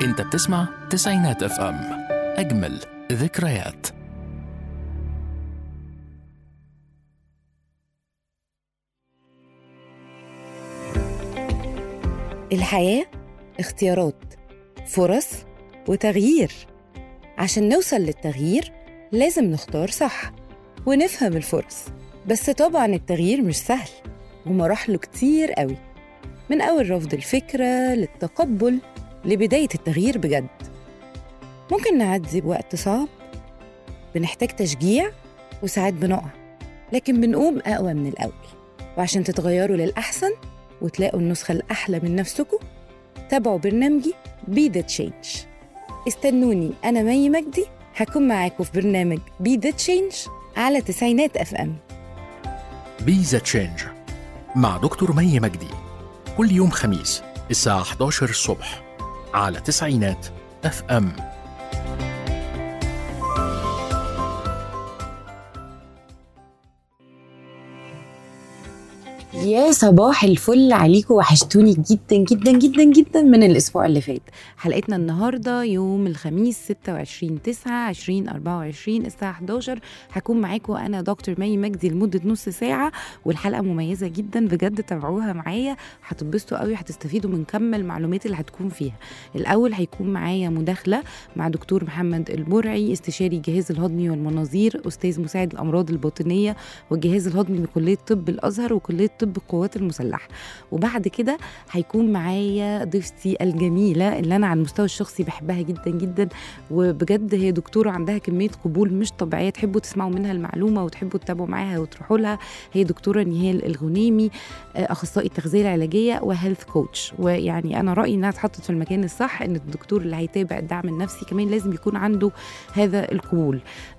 انت بتسمع تسعينات اف ام اجمل ذكريات الحياة اختيارات فرص وتغيير عشان نوصل للتغيير لازم نختار صح ونفهم الفرص بس طبعا التغيير مش سهل ومراحله كتير قوي من أول رفض الفكرة للتقبل لبداية التغيير بجد ممكن نعدي بوقت صعب بنحتاج تشجيع وساعات بنقع لكن بنقوم أقوى من الأول وعشان تتغيروا للأحسن وتلاقوا النسخة الأحلى من نفسكم تابعوا برنامجي بي ذا تشينج استنوني أنا مي مجدي هكون معاكم في برنامج بي ذا تشينج على تسعينات اف ام بي ذا تشينج مع دكتور مي مجدي كل يوم خميس الساعة 11 الصبح على تسعينات اف ام يا صباح الفل عليكم وحشتوني جدا جدا جدا جدا من الاسبوع اللي فات حلقتنا النهارده يوم الخميس 26 9 2024 الساعه 11 هكون معاكم انا دكتور مي مجدي لمده نص ساعه والحلقه مميزه جدا بجد تابعوها معايا هتتبسطوا قوي هتستفيدوا من كم المعلومات اللي هتكون فيها الاول هيكون معايا مداخله مع دكتور محمد البرعي استشاري الجهاز الهضمي والمناظير استاذ مساعد الامراض الباطنيه والجهاز الهضمي بكليه طب الازهر وكليه طب القوات المسلحه وبعد كده هيكون معايا ضيفتي الجميله اللي انا على المستوى الشخصي بحبها جدا جدا وبجد هي دكتوره عندها كميه قبول مش طبيعيه تحبوا تسمعوا منها المعلومه وتحبوا تتابعوا معاها وتروحوا لها هي دكتوره نهال الغنيمي آه، اخصائي التغذيه العلاجيه وهيلث كوتش ويعني انا رايي انها اتحطت في المكان الصح ان الدكتور اللي هيتابع الدعم النفسي كمان لازم يكون عنده هذا القبول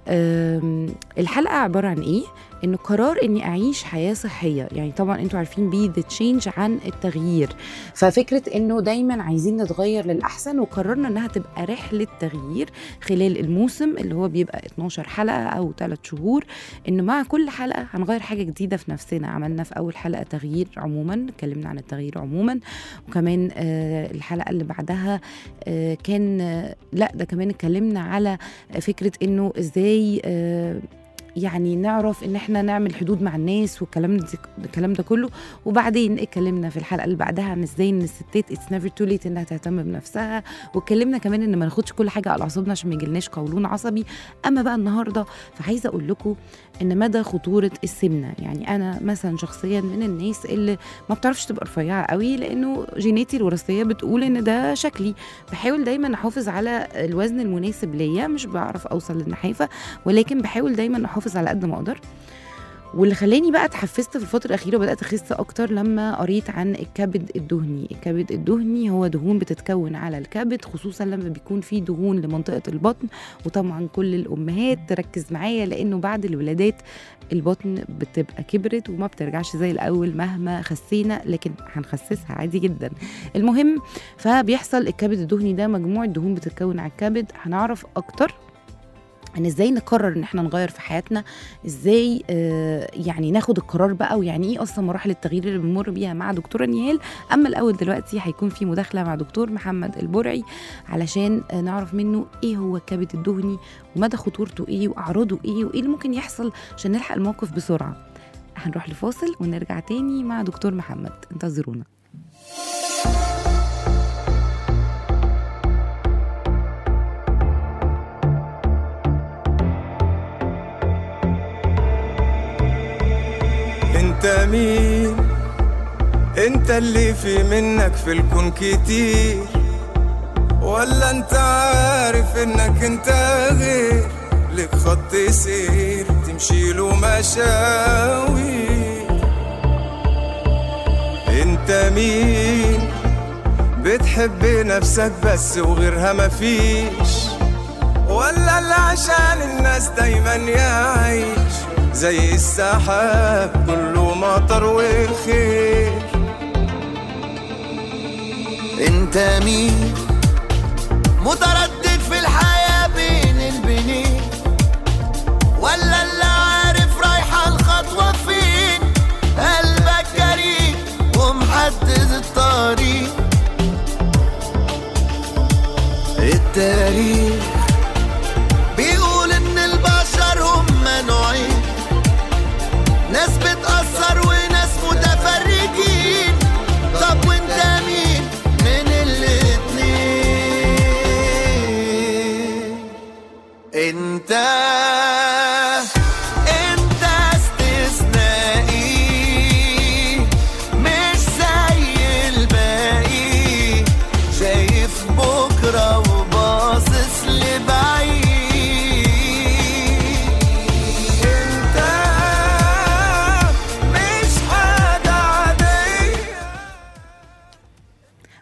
آم، الحلقه عباره عن ايه انه قرار اني اعيش حياه صحيه يعني طبعا انتوا عارفين بي ذا تشينج عن التغيير ففكره انه دايما عايزين نتغير للاحسن وقررنا انها تبقى رحله تغيير خلال الموسم اللي هو بيبقى 12 حلقه او 3 شهور انه مع كل حلقه هنغير حاجه جديده في نفسنا عملنا في اول حلقه تغيير عموما اتكلمنا عن التغيير عموما وكمان آه الحلقه اللي بعدها آه كان آه لا ده كمان اتكلمنا على فكره انه ازاي آه يعني نعرف ان احنا نعمل حدود مع الناس والكلام ده الكلام ده كله وبعدين اتكلمنا في الحلقه اللي بعدها عن ازاي ان الستات اتس نيفر تو ليت انها تهتم بنفسها واتكلمنا كمان ان ما ناخدش كل حاجه على اعصابنا عشان ما يجيلناش قولون عصبي اما بقى النهارده فعايزه اقول لكم ان مدى خطوره السمنه يعني انا مثلا شخصيا من الناس اللي ما بتعرفش تبقى رفيعه قوي لانه جيناتي الوراثيه بتقول ان ده شكلي بحاول دايما احافظ على الوزن المناسب ليا مش بعرف اوصل للنحافه ولكن بحاول دايما احافظ على قد ما اقدر واللي خلاني بقى اتحفزت في الفترة الأخيرة وبدأت أخس أكتر لما قريت عن الكبد الدهني، الكبد الدهني هو دهون بتتكون على الكبد خصوصا لما بيكون فيه دهون لمنطقة البطن وطبعا كل الأمهات تركز معايا لأنه بعد الولادات البطن بتبقى كبرت وما بترجعش زي الأول مهما خسينا لكن هنخسسها عادي جدا. المهم فبيحصل الكبد الدهني ده مجموعة دهون بتتكون على الكبد هنعرف أكتر ان ازاي نقرر ان احنا نغير في حياتنا ازاي آه يعني ناخد القرار بقى ويعني ايه اصلا مراحل التغيير اللي بنمر بيها مع دكتوره نيال اما الاول دلوقتي هيكون في مداخله مع دكتور محمد البرعي علشان آه نعرف منه ايه هو الكبد الدهني ومدى خطورته ايه واعراضه ايه وايه اللي ممكن يحصل عشان نلحق الموقف بسرعه هنروح لفاصل ونرجع تاني مع دكتور محمد انتظرونا انت مين انت اللي في منك في الكون كتير ولا انت عارف انك انت غير لك خط سير تمشي له مشاوي انت مين بتحب نفسك بس وغيرها مفيش ولا اللي عشان الناس دايما يعيش زي السحاب كله مطر وخير انت مين متردد في الحياة بين البنين ولا اللي عارف رايحة الخطوة فين قلبك جريء ومحدد الطريق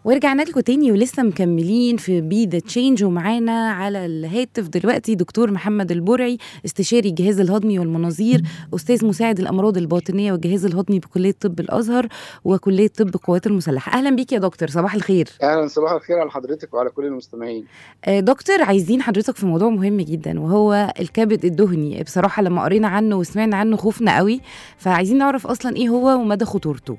ورجعنا لكم تاني ولسه مكملين في بي ذا تشينج ومعانا على الهاتف دلوقتي دكتور محمد البرعي استشاري الجهاز الهضمي والمناظير استاذ مساعد الامراض الباطنيه والجهاز الهضمي بكليه طب الازهر وكليه طب القوات المسلحه اهلا بيك يا دكتور صباح الخير اهلا صباح الخير على حضرتك وعلى كل المستمعين آه، دكتور عايزين حضرتك في موضوع مهم جدا وهو الكبد الدهني بصراحه لما قرينا عنه وسمعنا عنه خوفنا قوي فعايزين نعرف اصلا ايه هو ومدى خطورته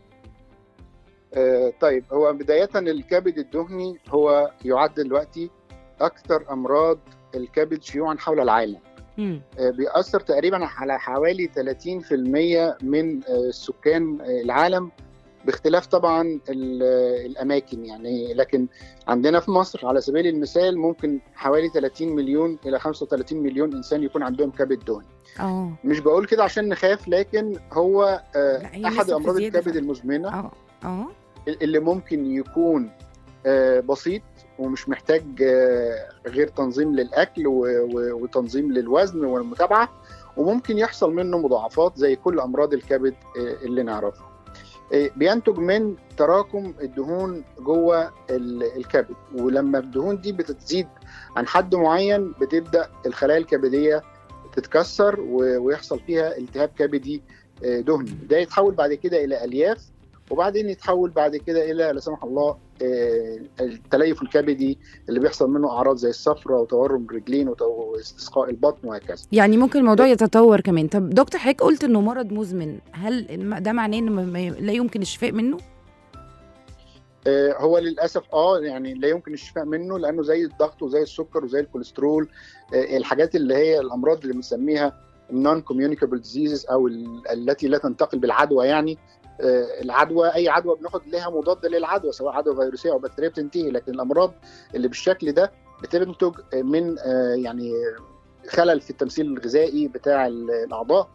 آه طيب هو بدايه الكبد الدهني هو يعد دلوقتي اكثر امراض الكبد شيوعا حول العالم مم. آه بيأثر تقريبا على حوالي 30% من آه سكان آه العالم باختلاف طبعا ال- الاماكن يعني لكن عندنا في مصر على سبيل المثال ممكن حوالي 30 مليون الى 35 مليون انسان يكون عندهم كبد دهني اه مش بقول كده عشان نخاف لكن هو آه، لا، هي احد لسه في امراض زيادة الكبد فعلا. المزمنه اه اه اللي ممكن يكون آه، بسيط ومش محتاج آه، غير تنظيم للاكل و- و- وتنظيم للوزن والمتابعه وممكن يحصل منه مضاعفات زي كل امراض الكبد آه، اللي نعرفها آه، بينتج من تراكم الدهون جوه ال- الكبد ولما الدهون دي بتزيد عن حد معين بتبدا الخلايا الكبديه تتكسر و- ويحصل فيها التهاب كبدي آه، دهني ده يتحول بعد كده الى الياف وبعدين يتحول بعد كده الى لا سمح الله آه، التليف الكبدي اللي بيحصل منه اعراض زي الصفرة وتورم الرجلين وتو- واستسقاء البطن وهكذا يعني ممكن الموضوع يتطور كمان طب دكتور حضرتك قلت انه مرض مزمن هل الم- ده معناه انه ما- ما- لا يمكن الشفاء منه آه، هو للاسف اه يعني لا يمكن الشفاء منه لانه زي الضغط وزي السكر وزي الكوليسترول آه، الحاجات اللي هي الامراض اللي بنسميها نون كوميونيكابل ديزيزز او ال- التي لا تنتقل بالعدوى يعني آه، العدوى اي عدوى بناخد لها مضاد للعدوى سواء عدوى فيروسيه او بكتيريه بتنتهي لكن الامراض اللي بالشكل ده بتنتج من آه، يعني خلل في التمثيل الغذائي بتاع ال- الاعضاء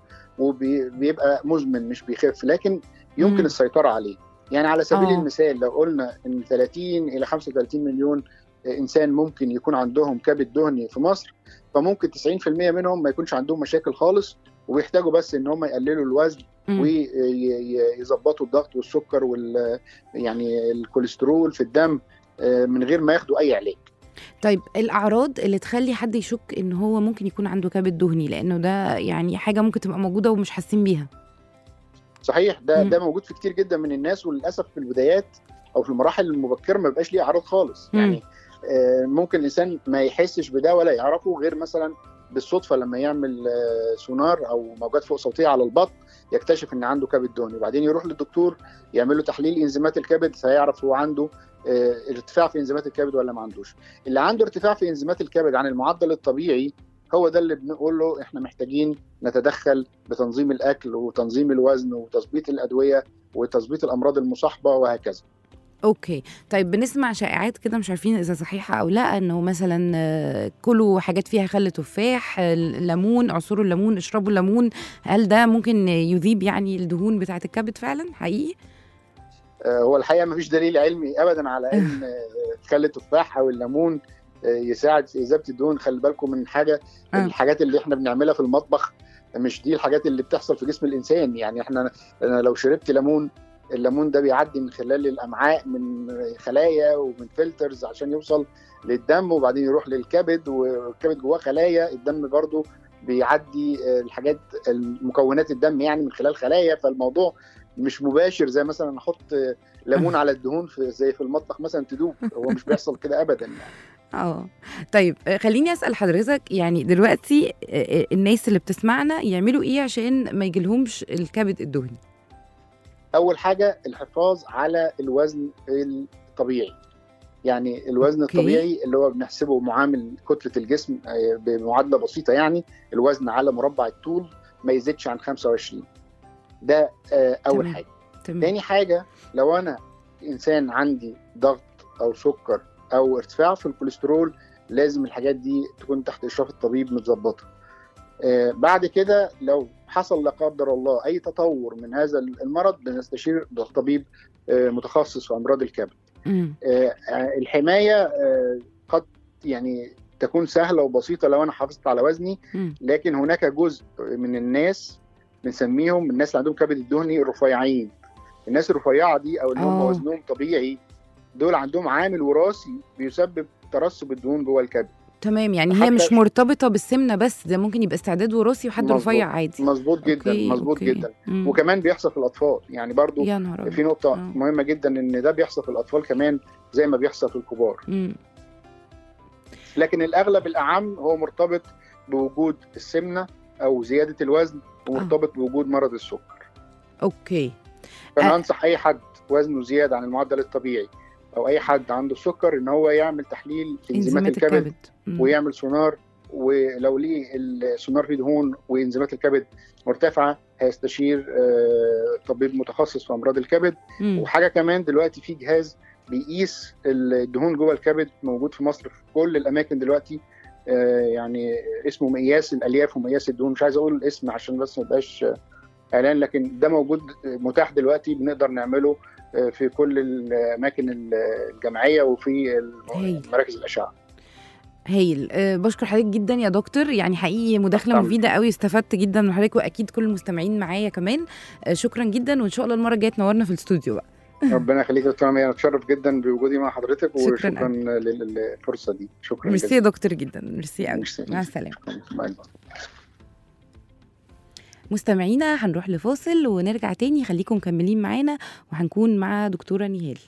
وبيبقى مزمن مش بيخف لكن يمكن مم. السيطره عليه يعني على سبيل آه. المثال لو قلنا ان 30 الى 35 مليون انسان ممكن يكون عندهم كبد دهني في مصر فممكن 90% منهم ما يكونش عندهم مشاكل خالص وبيحتاجوا بس ان هم يقللوا الوزن مم. ويظبطوا الضغط والسكر وال يعني الكوليسترول في الدم آه، من غير ما ياخدوا اي علاج طيب الاعراض اللي تخلي حد يشك ان هو ممكن يكون عنده كبد دهني لانه ده يعني حاجه ممكن تبقى موجوده ومش حاسين بيها صحيح ده مم. ده موجود في كتير جدا من الناس وللاسف في البدايات او في المراحل المبكره ما بيبقاش ليه اعراض خالص مم. يعني آه، ممكن الانسان ما يحسش بده ولا يعرفه غير مثلا بالصدفه لما يعمل آه، سونار او موجات فوق صوتيه على البطن يكتشف ان عنده كبد دهني وبعدين يروح للدكتور يعمل له تحليل انزيمات الكبد فيعرف هو عنده آه، ارتفاع في انزيمات الكبد ولا ما عندوش اللي عنده ارتفاع في انزيمات الكبد عن المعدل الطبيعي هو ده اللي بنقول له احنا محتاجين نتدخل بتنظيم الاكل وتنظيم الوزن وتظبيط الادويه وتظبيط الامراض المصاحبه وهكذا اوكي طيب بنسمع شائعات كده مش عارفين اذا صحيحه او لا انه مثلا آه، كلوا حاجات فيها خل تفاح آه، ليمون اعصروا الليمون اشربوا الليمون هل ده ممكن يذيب يعني الدهون بتاعه الكبد فعلا حقيقي آه، هو الحقيقه ما فيش دليل علمي ابدا على ان آه، خل التفاح او الليمون آه، يساعد في اذابه الدهون خلي بالكم من حاجه آه. الحاجات اللي احنا بنعملها في المطبخ مش دي الحاجات اللي بتحصل في جسم الانسان يعني احنا أنا لو شربت ليمون الليمون ده بيعدي من خلال الامعاء من خلايا ومن فلترز عشان يوصل للدم وبعدين يروح للكبد والكبد جواه خلايا الدم برضو بيعدي آه، الحاجات مكونات الدم يعني من خلال خلايا فالموضوع مش مباشر زي مثلا احط آه، ليمون على الدهون في زي في المطبخ مثلا تدوب هو مش بيحصل كده ابدا يعني. اه طيب آه، خليني اسال حضرتك يعني دلوقتي آه، آه، الناس اللي بتسمعنا يعملوا ايه عشان ما يجيلهمش الكبد الدهني اول حاجه الحفاظ على الوزن الطبيعي يعني الوزن أوكي. الطبيعي اللي هو بنحسبه معامل كتله الجسم آه، بمعادله بسيطه يعني الوزن على مربع الطول ما يزيدش عن 25 ده آه، اول تمام. حاجه تمام تاني حاجه لو انا انسان عندي ضغط او سكر او ارتفاع في الكوليسترول لازم الحاجات دي تكون تحت اشراف الطبيب متظبطه آه، بعد كده لو حصل لا قدر الله اي تطور من هذا المرض بنستشير طبيب آه، متخصص في امراض الكبد مم. آه، آه، الحمايه آه، قد يعني تكون سهله وبسيطه لو انا حافظت على وزني مم. لكن هناك جزء من الناس بنسميهم الناس اللي عندهم كبد الدهني الرفيعين الناس الرفيعه دي او اللي هم آه. وزنهم طبيعي دول عندهم عامل وراثي بيسبب ترسب الدهون جوه الكبد تمام يعني هي حتى- مش مرتبطه بالسمنه بس ده ممكن يبقى استعداد وراثي وحد مظبوط. رفيع عادي مظبوط جدا أوكي، مظبوط أوكي. جدا مم. وكمان بيحصل في الاطفال يعني برضو يا نهار أبيض. في نقطه آه. مهمه جدا ان ده بيحصل في الاطفال كمان زي ما بيحصل في الكبار مم. لكن الاغلب الاعم هو مرتبط بوجود السمنه او زياده الوزن ومرتبط بوجود مرض السكر اوكي فانا آه. انصح اي حد وزنه زياده عن المعدل الطبيعي او اي حد عنده سكر ان هو يعمل تحليل في انزيمات انزيمات الكبد الكبد مم. ويعمل سونار ولو ليه السونار فيه دهون وانزيمات الكبد مرتفعه هيستشير آه، طبيب متخصص في امراض الكبد مم. وحاجه كمان دلوقتي في جهاز بيقيس الدهون جوه الكبد موجود في مصر في كل الاماكن دلوقتي آه، يعني اسمه مقياس الالياف ومقياس الدهون مش عايز اقول الاسم عشان بس ما يبقاش آه، اعلان لكن ده موجود آه، متاح دلوقتي بنقدر نعمله آه، في كل الاماكن الجامعيه وفي هايل. مراكز الاشعه هايل أه بشكر حضرتك جدا يا دكتور يعني حقيقي مداخله طبعاً. مفيده قوي استفدت جدا من حضرتك واكيد كل المستمعين معايا كمان أه شكرا جدا وان شاء الله المره الجايه تنورنا في الاستوديو بقى ربنا يخليك يا دكتوره ميا انا اتشرف جدا بوجودي مع حضرتك شكراً وشكرا لل- للفرصه دي شكرا ميرسي يا دكتور جدا ميرسي قوي ميرسي. مع السلامه باي باي. مستمعينا هنروح لفاصل ونرجع تاني خليكم مكملين معانا وهنكون مع دكتوره نهال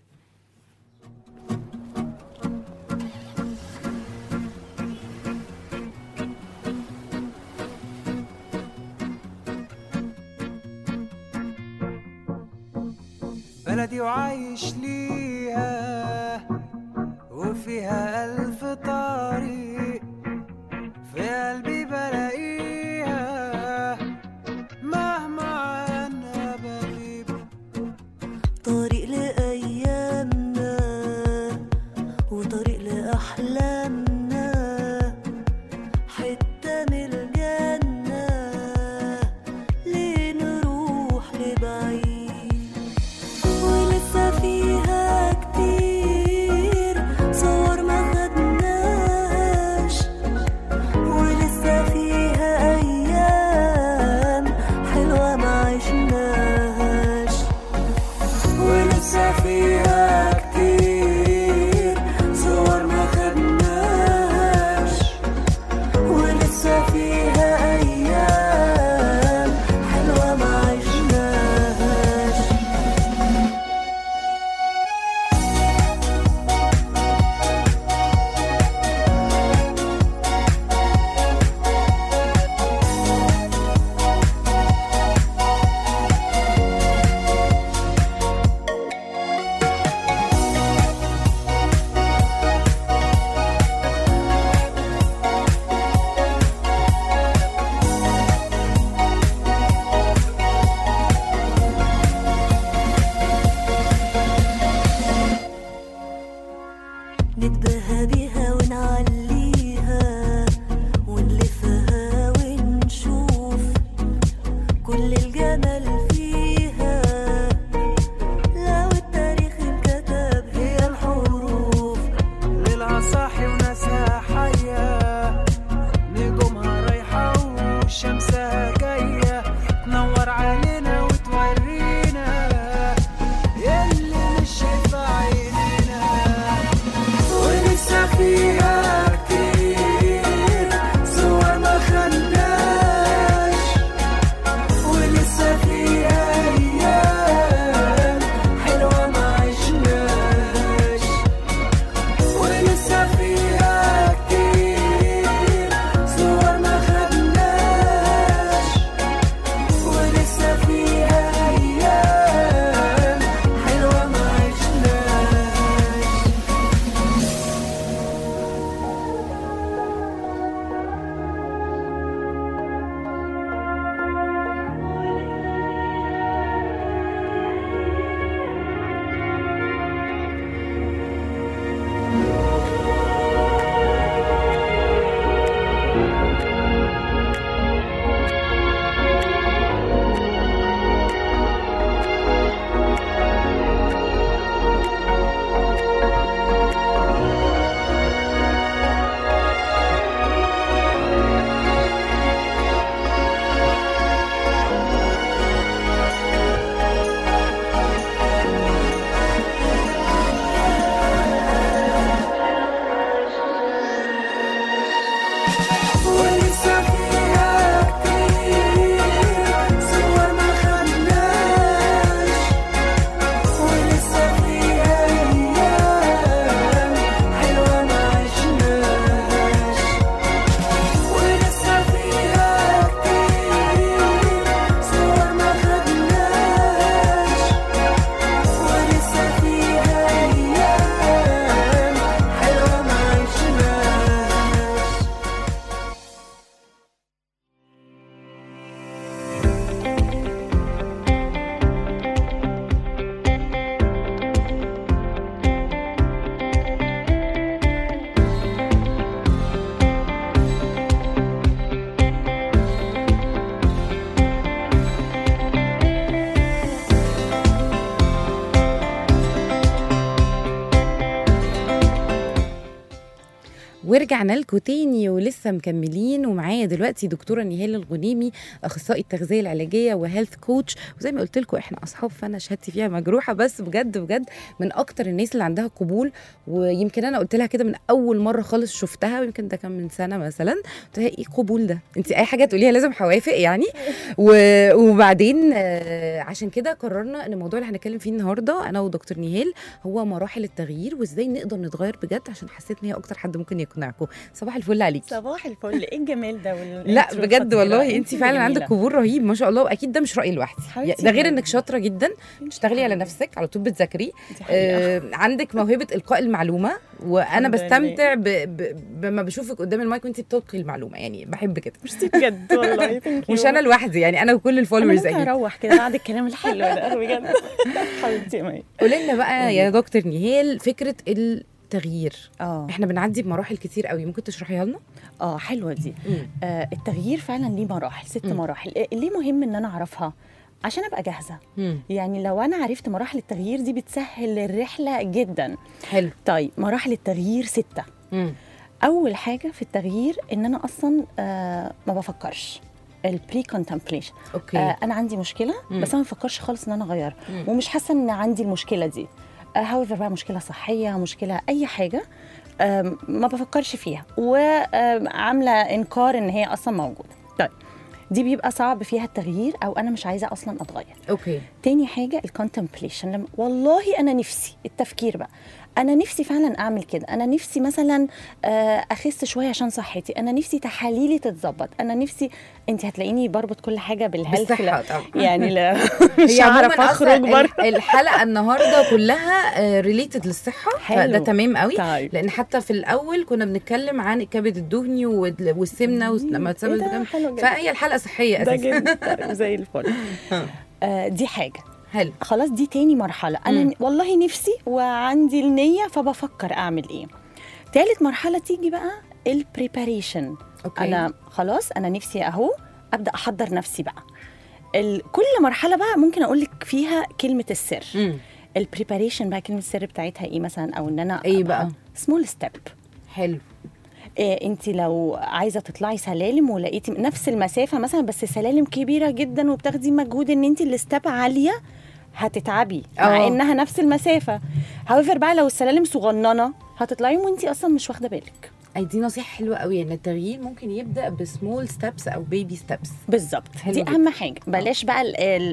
بلدي وعايش ليها وفيها ألف طريق في قلبي بلاقيها مهما عنها بغيب طريق لأيامنا وطريق لأحلامنا حتة من الجنة ليه نروح لبعيد ولسه فيها كتير صور ما خدناش ولسه فيها أيام حلوة ما عشناش ولسه فيها كتير صور ما خدناش ولسه فيها أيام حلوة ما عشناش نتباهى بيها ونعليها ونلفها ونشوف كل الجمال فيها لو التاريخ انكتب هي الحروف ليلها صاحي وناسها حية نجومها رايحة وشمسها جاية تنور علينا وتورينا يلي مش شايفة عينينا ولسه ورجعنا لكم تاني ولسه مكملين ومعايا دلوقتي دكتوره نهال الغنيمي اخصائي التغذيه العلاجيه وهيلث كوتش وزي ما قلت لكم احنا اصحاب فانا شهادتي فيها مجروحه بس بجد بجد من اكتر الناس اللي عندها قبول ويمكن انا قلت لها كده من اول مره خالص شفتها ويمكن ده كان من سنه مثلا قلت لها ايه قبول ده انت اي حاجه تقوليها لازم هوافق يعني و- وبعدين آه، عشان كده قررنا ان الموضوع اللي هنتكلم فيه النهارده انا ودكتور نهال هو مراحل التغيير وازاي نقدر نتغير بجد عشان حسيت ان هي اكتر حد ممكن يقنعكم صباح الفل عليكي صباح الفل ايه الجمال ده وال- لا الانترو بجد الخطيرة. والله انت اللي فعلا عندك جميلة. قبول رهيب ما شاء الله واكيد ده مش رايي لوحدي حبيبتي ده غير حبيبتي. انك شاطره جدا بتشتغلي على نفسك على طول بتذاكري دي حقيقة. آه عندك موهبه القاء المعلومه وانا الحمد بستمتع ب... ب... بما بشوفك قدام المايك وانت بتلقي المعلومه يعني بحب كده ميرسي بجد والله thank you. مش انا لوحدي يعني انا وكل انا الفولورز ممكن اكيد اروح كده بعد الكلام الحلو ده بجد حبيبتي يا مي قولي لنا بقى يا دكتور نهال فكره التغيير اه احنا بنعدي بمراحل كتير قوي ممكن تشرحيها لنا اه حلوه دي آه التغيير فعلا ليه مراحل ست مم. مراحل آه، ليه مهم ان انا اعرفها عشان ابقى جاهزه يعني لو انا عرفت مراحل التغيير دي بتسهل الرحله جدا حلو طيب مراحل التغيير سته مم. اول حاجه في التغيير ان انا اصلا آه ما بفكرش البري كونتمبليشن اوكي آه انا عندي مشكله مم. بس انا ما بفكرش خالص ان انا اغيرها مم. ومش حاسه ان عندي المشكله دي هاويفر بقى مشكله صحيه مشكله اي حاجه آم، ما بفكرش فيها وعامله انكار ان هي اصلا موجوده طيب دي بيبقى صعب فيها التغيير او انا مش عايزه اصلا اتغير اوكي تاني حاجه الكونتمبليشن لما والله انا نفسي التفكير بقى انا نفسي فعلا اعمل كده انا نفسي مثلا آه، اخس شويه عشان صحتي انا نفسي تحاليلي تتظبط انا نفسي انت هتلاقيني بربط كل حاجه بالهيلث بالصحه لا- طبعا يعني لا مش هي هعرف عموما اخرج أصلاً بره ال- الحلقه النهارده كلها ريليتد للصحه حلو. فده تمام قوي طيب لان حتى في الاول كنا بنتكلم عن الكبد الدهني وال- والسمنه مم. لما إيه تسمى ده؟ الكلام حلو جدا فهي الحلقه صحيه ده اساسا جدا زي الفل آه، دي حاجه حلو خلاص دي تاني مرحله انا مم. ن- والله نفسي وعندي النيه فبفكر اعمل ايه تالت مرحله تيجي بقى البريباريشن اوكي انا خلاص انا نفسي اهو ابدا احضر نفسي بقى ال- كل مرحله بقى ممكن اقول لك فيها كلمه السر مم. البريباريشن بقى كلمه السر بتاعتها ايه مثلا او ان انا إيه بقى؟ سمول ستيب حلو إيه انت لو عايزه تطلعي سلالم ولقيتي نفس المسافه مثلا بس سلالم كبيره جدا وبتاخدي مجهود ان انت الستاب عاليه هتتعبي مع اه. انها نفس المسافه هاويفر بقى لو السلالم صغننه هتطلعي وانت اصلا مش واخده بالك اي دي نصيحه حلوه قوي ان التغيير ممكن يبدا بسمول ستيبس او بيبي ستيبس بالظبط حلو دي جدا. اهم حاجه بلاش بقى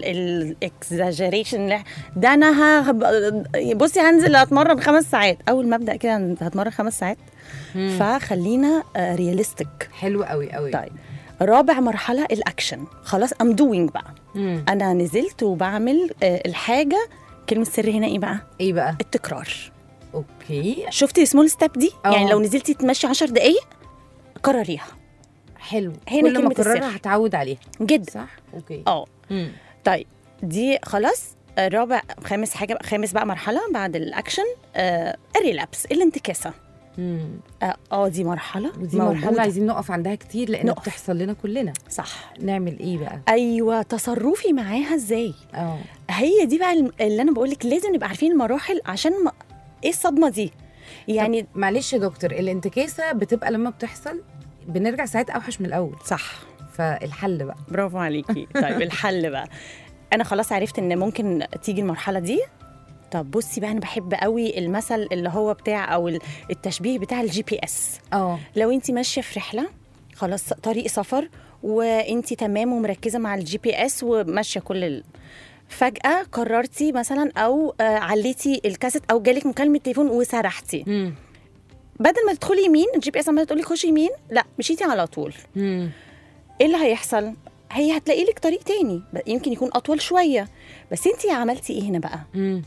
الاكزاجريشن ده انا هب... بصي هنزل هتمرن خمس ساعات اول ما ابدا كده هتمرن خمس ساعات فخلينا رياليستيك حلو قوي قوي طيب رابع مرحله الاكشن خلاص ام دوينج بقى مم. انا نزلت وبعمل آه، الحاجه كلمه السر هنا ايه بقى ايه بقى التكرار اوكي شفتي سمول ستيب دي اه. يعني لو نزلتي تمشي 10 دقايق كرريها حلو هنا كل ما كلمة اكررها السر. هتعود عليها جدا صح اوكي اه مم. طيب دي خلاص آه، رابع خامس حاجه بقى خامس بقى مرحله بعد الاكشن آه الريلابس الانتكاسه مم. اه آه، دي مرحله ودي موجودة. مرحله عايزين نقف عندها كتير لان نقف. بتحصل لنا كلنا صح نعمل ايه بقى ايوه تصرفي معاها ازاي اه هي دي بقى الم- اللي انا بقول لك لازم نبقى عارفين المراحل عشان ما ايه الصدمه دي يعني يعني معلش يا دكتور الانتكاسه بتبقى لما بتحصل بنرجع ساعات اوحش من الاول صح فالحل بقى برافو عليكي طيب الحل بقى انا خلاص عرفت ان ممكن تيجي المرحله دي طب بصي بقى انا بحب قوي المثل اللي هو بتاع او ال- التشبيه بتاع الجي بي اس اه لو انت ماشيه في رحله خلاص طريق سفر وانت تمام ومركزه مع الجي بي اس وماشيه كل ال... فجاه قررتي مثلا او آه عليتي الكاسيت او جالك مكالمه تليفون وسرحتي مم. بدل ما تدخلي يمين الجي بي اس عماله تقول لك خشي يمين لا مشيتي على طول مم. ايه اللي هيحصل هي هتلاقي لك طريق تاني ب- يمكن يكون اطول شويه بس انت عملتي ايه هنا بقى مم.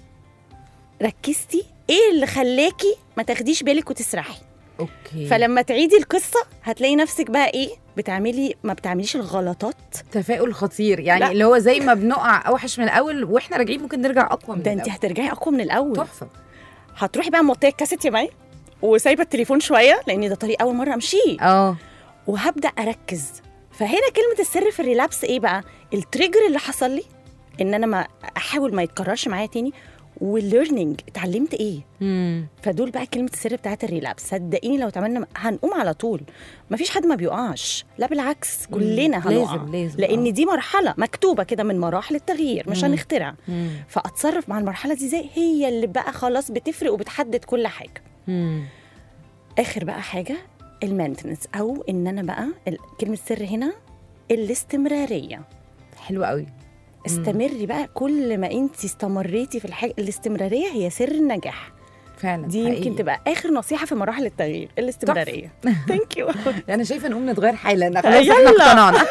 ركزتي ايه اللي خلاكي ما تاخديش بالك وتسرحي اوكي فلما تعيدي القصه هتلاقي نفسك بقى ايه بتعملي ما بتعمليش الغلطات تفاؤل خطير يعني لا. اللي هو زي ما بنقع اوحش من الاول واحنا راجعين ممكن نرجع اقوى من ده انت الأول. هترجعي اقوى من الاول تحفه هتروحي بقى موطيه الكاسيت يا مي وسايبه التليفون شويه لان ده طريق اول مره امشيه اه وهبدا اركز فهنا كلمه السر في الريلابس ايه بقى التريجر اللي حصل لي ان انا ما احاول ما يتكررش معايا تاني والليرنينج اتعلمت ايه مم. فدول بقى كلمه السر بتاعت الريلابس صدقيني لو اتعملنا هنقوم على طول مفيش حد ما بيقعش لا بالعكس كلنا مم. هنقع لازم- لازم، لان آه. دي مرحله مكتوبه كده من مراحل التغيير مش مم. هنخترع مم. فاتصرف مع المرحله دي ازاي هي اللي بقى خلاص بتفرق وبتحدد كل حاجه مم. اخر بقى حاجه المينتنس او ان انا بقى ال- كلمه سر هنا الاستمراريه حلو قوي استمري بقى كل ما انت استمريتي في الحاجه الاستمراريه هي سر النجاح فعلا دي حقيقي. يمكن تبقى اخر نصيحه في مراحل التغيير الاستمراريه ثانك يو انا شايفه نقوم نتغير حالا خلاص احنا يلا. اقتنعنا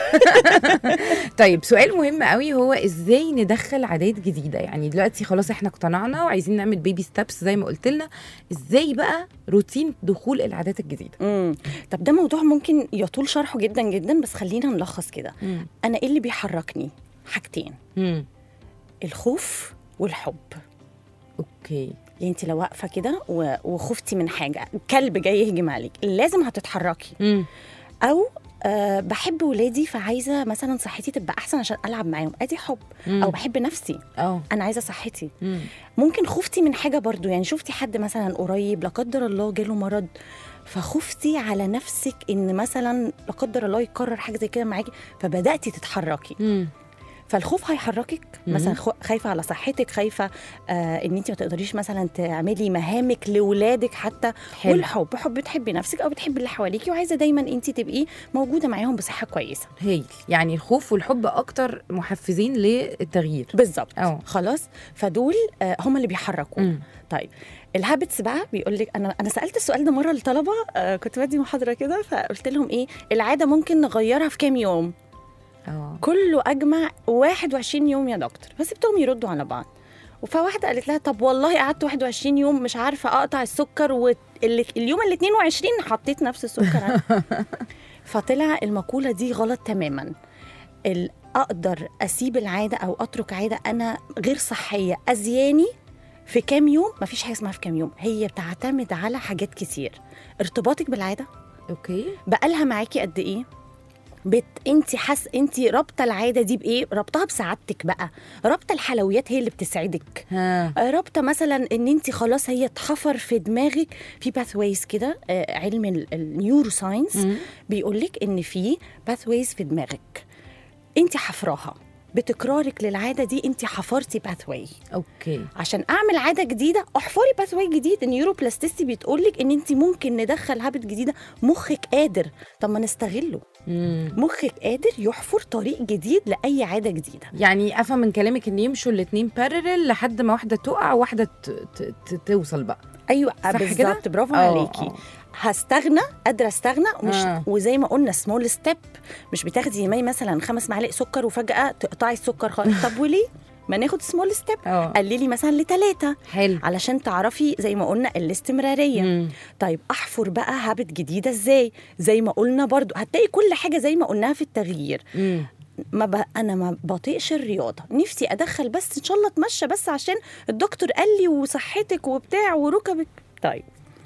طيب سؤال مهم قوي هو ازاي ندخل عادات جديده يعني دلوقتي خلاص احنا اقتنعنا وعايزين نعمل بيبي ستابس زي ما قلت لنا ازاي بقى روتين دخول العادات الجديده امم طب ده موضوع ممكن يطول شرحه جدا جدا بس خلينا نلخص كده مم. انا ايه اللي بيحركني حاجتين مم. الخوف والحب اوكي يعني انت لو واقفه كده و- وخفتي من حاجه كلب جاي يهجم عليك لازم هتتحركي مم. او أه بحب ولادي فعايزه مثلا صحتي تبقى احسن عشان العب معاهم ادي حب مم. او بحب نفسي اه انا عايزه صحتي مم. ممكن خفتي من حاجه برضو يعني شفتي حد مثلا قريب لا قدر الله جاله مرض فخفتي على نفسك ان مثلا لا قدر الله يكرر حاجه زي كده معاكي فبداتي تتحركي مم. فالخوف هيحركك مم. مثلا خو- خايفه على صحتك خايفه آه ان انت ما تقدريش مثلا تعملي مهامك لاولادك حتى حلو. والحب حب بتحبي نفسك او بتحبي اللي حواليكي وعايزه دايما انت تبقي موجوده معاهم بصحه كويسه هايل يعني الخوف والحب اكتر محفزين للتغيير بالظبط أه. خلاص فدول آه هم اللي بيحركوا مم. طيب الهابتس بقى بيقول لك انا انا سالت السؤال ده مره للطلبه آه كنت بدي محاضره كده فقلت لهم ايه العاده ممكن نغيرها في كام يوم اه كله اجمع 21 يوم يا دكتور فسبتهم يردوا على بعض فواحده قالت لها طب والله قعدت 21 يوم مش عارفه اقطع السكر واليوم ال 22 حطيت نفس السكر فطلع المقوله دي غلط تماما ال- اقدر اسيب العاده او اترك عاده انا غير صحيه اذياني في كام يوم مفيش حاجه اسمها في كام يوم هي بتعتمد على حاجات كتير ارتباطك بالعاده اوكي بقالها معاكي قد ايه بت انت حاس انت رابطه العاده دي بايه رابطها بسعادتك بقى رابطه الحلويات هي اللي بتسعدك ها آه، رابطه مثلا ان انت خلاص هي اتحفر في دماغك في باثويز كده آه، علم النيورو ساينس مم. بيقول لك ان في باثويز في دماغك انت حفراها بتكرارك للعاده دي انت حفرتي باثواي اوكي عشان اعمل عاده جديده احفري باثواي جديد النيورو بلاستيستي بتقول لك ان انت ممكن ندخل هابت جديده مخك قادر طب ما نستغله مم. مخك قادر يحفر طريق جديد لاي عاده جديده يعني افهم من كلامك ان يمشوا الاثنين بارلل لحد ما واحده تقع واحده ت- ت- ت- توصل بقى ايوه صح كده؟ بالظبط برافو آه، عليكي آه. هستغنى قادره استغنى ومش آه. وزي ما قلنا سمول ستيب مش بتاخدي مي مثلا خمس معالق سكر وفجاه تقطعي السكر خالص طب وليه ما ناخد سمول ستيب اه قللي مثلا لثلاثه حلو علشان تعرفي زي ما قلنا الاستمراريه مم. طيب احفر بقى هابت جديده ازاي زي ما قلنا برضو هتلاقي كل حاجه زي ما قلناها في التغيير مم. ما ب... انا ما بطيقش الرياضه نفسي ادخل بس ان شاء الله اتمشى بس عشان الدكتور قال لي وصحتك وبتاع وركبك طيب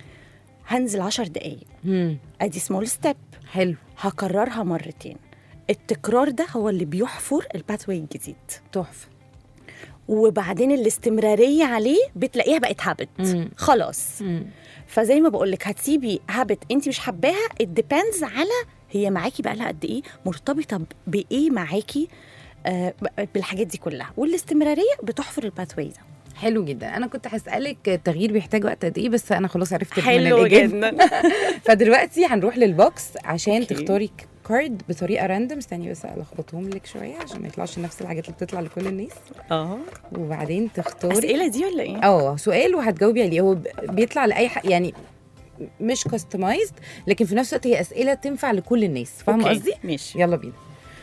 هنزل عشر دقايق مم. ادي سمول ستيب حلو هكررها مرتين التكرار ده هو اللي بيحفر الباثواي الجديد تحفه وبعدين الاستمراريه عليه بتلاقيها بقت هابت مم. خلاص مم. فزي ما بقول لك هتسيبي هابت انت مش حباها الديبندز على هي معاكي بقى لها قد ايه مرتبطه ب- بايه معاكي آه ب- بالحاجات دي كلها والاستمراريه بتحفر الباثواي ده حلو جدا انا كنت هسالك التغيير بيحتاج وقت قد ايه بس انا خلاص عرفت من حلو الاجابه جدا فدلوقتي هنروح للبوكس عشان أوكي. تختاري كارد بطريقه راندوم استني بس الخبطهم لك شويه عشان ما يطلعش نفس الحاجات اللي بتطلع لكل الناس اه وبعدين تختاري اسئله دي ولا ايه؟ اه سؤال وهتجاوبي عليه هو ب- بيطلع لاي حق يعني مش كاستمايزد لكن في نفس الوقت هي اسئله تنفع لكل الناس فاهمه أوكي، قصدي ماشي يلا بينا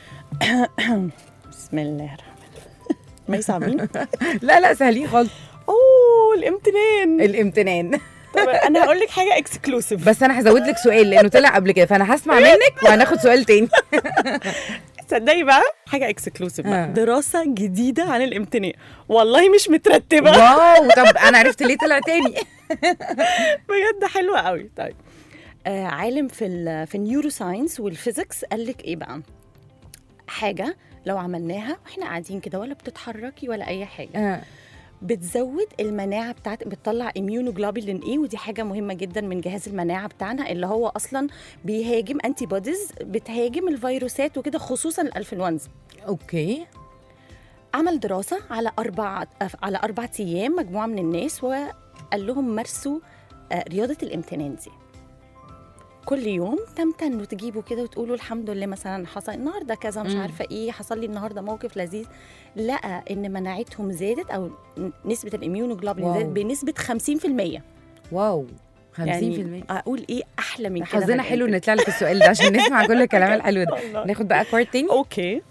بسم الله الرحمن الرحيم ما يصعبين لا لا سهلين خالص اوه الامتنان الامتنان طب انا هقول لك حاجه اكسكلوسيف بس انا هزود لك سؤال لانه طلع قبل كده فانا هسمع منك وهناخد سؤال تاني تصدقي بقى حاجه اكسكلوسيف آه. بقى دراسه جديده عن الامتنان والله مش مترتبه واو طب انا عرفت ليه طلع تاني بجد حلوه قوي طيب آه عالم في ال في النيورو ساينس والفيزيكس قال لك ايه بقى حاجه لو عملناها واحنا قاعدين كده ولا بتتحركي ولا اي حاجه آه. بتزود المناعه بتاعت بتطلع اميونوجلوبولين ايه ودي حاجه مهمه جدا من جهاز المناعه بتاعنا اللي هو اصلا بيهاجم انتي بوديز بتهاجم الفيروسات وكده خصوصا الانفلونزا اوكي عمل دراسه على اربع على اربع ايام مجموعه من الناس وقال لهم مارسوا آه، رياضه الامتنان دي كل يوم تمتنوا تجيبوا كده وتقولوا الحمد لله مثلا حصل النهارده كذا مش مم. عارفه ايه حصل لي النهارده موقف لذيذ لقى ان مناعتهم زادت او نسبه الاميونوجلوبولين واو. زادت بنسبه 50% واو 50% يعني اقول ايه احلى من كده حظنا بجد. حلو نطلع لك السؤال ده عشان نسمع كل الكلام الحلو ده الله. ناخد بقى كارد تاني اوكي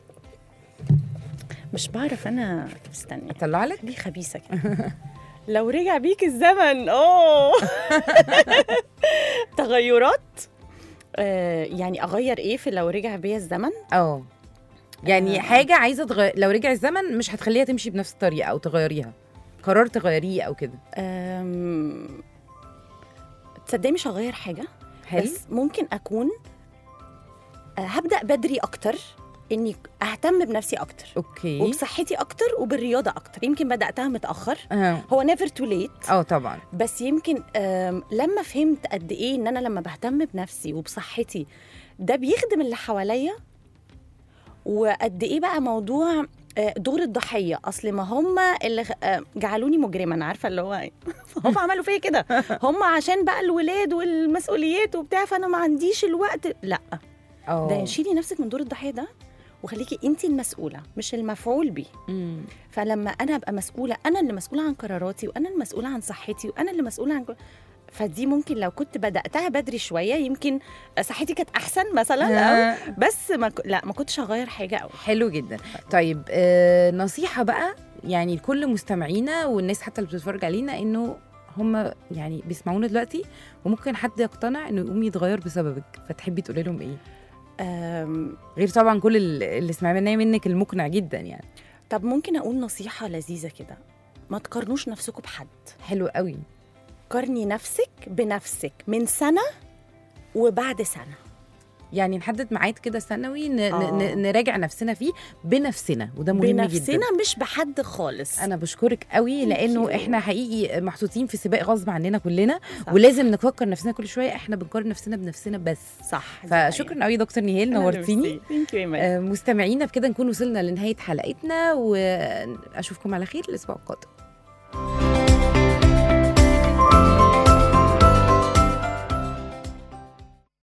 مش بعرف انا استني اطلع لك دي خبيثه كده لو رجع بيك الزمن اوه تغيرات آه يعني اغير ايه في لو رجع بيا الزمن اه يعني آه. حاجه عايزه تغير لو رجع الزمن مش هتخليها تمشي بنفس الطريقه او تغيريها قرار تغيريه او كده أم... تصدقي مش هغير حاجه حلو بس ممكن اكون آه، هبدا بدري اكتر اني اهتم بنفسي اكتر اوكي وبصحتي اكتر وبالرياضه اكتر يمكن بداتها متاخر اه هو نيفر تو ليت اه طبعا بس يمكن آم، لما فهمت قد ايه ان انا لما بهتم بنفسي وبصحتي ده بيخدم اللي حواليا وقد ايه بقى موضوع آه، دور الضحيه اصل ما هم اللي خ- آه، جعلوني مجرما عارفه اللي هو إيه؟ هم عملوا فيا كده هم عشان بقى الولاد والمسؤوليات وبتاع فانا ما عنديش الوقت لا اه ده شيلي نفسك من دور الضحيه ده وخليكي انت المسؤوله مش المفعول به مم. فلما انا ابقى مسؤوله انا اللي مسؤوله عن قراراتي وانا المسؤوله عن صحتي وانا اللي مسؤوله عن كل- فدي ممكن لو كنت بداتها بدري شويه يمكن صحتي كانت احسن مثلا او آه. بس ما ك... لا ما كنتش هغير حاجه قوي حلو جدا طيب آه نصيحه بقى يعني لكل مستمعينا والناس حتى اللي بتتفرج علينا انه هم يعني بيسمعونا دلوقتي وممكن حد يقتنع انه يقوم يتغير بسببك فتحبي تقولي لهم ايه أم... غير طبعا كل ال- اللي سمعناه منك المقنع جدا يعني طب ممكن اقول نصيحه لذيذه كده ما تقارنوش نفسكم بحد حلو قوي قارني نفسك بنفسك من سنه وبعد سنه يعني نحدد ميعاد كده سنوي ن- آه. ن- نراجع نفسنا فيه بنفسنا وده مهم جدا بنفسنا مش بحد خالص انا بشكرك قوي لانه you. احنا حقيقي محطوطين في سباق غصب عننا كلنا صح. ولازم نفكر نفسنا كل شويه احنا بنقارن نفسنا بنفسنا بس صح فشكرا قوي دكتور نهال نورتيني ثانك يو آه، مستمعينا بكده نكون وصلنا لنهايه حلقتنا واشوفكم على خير الاسبوع القادم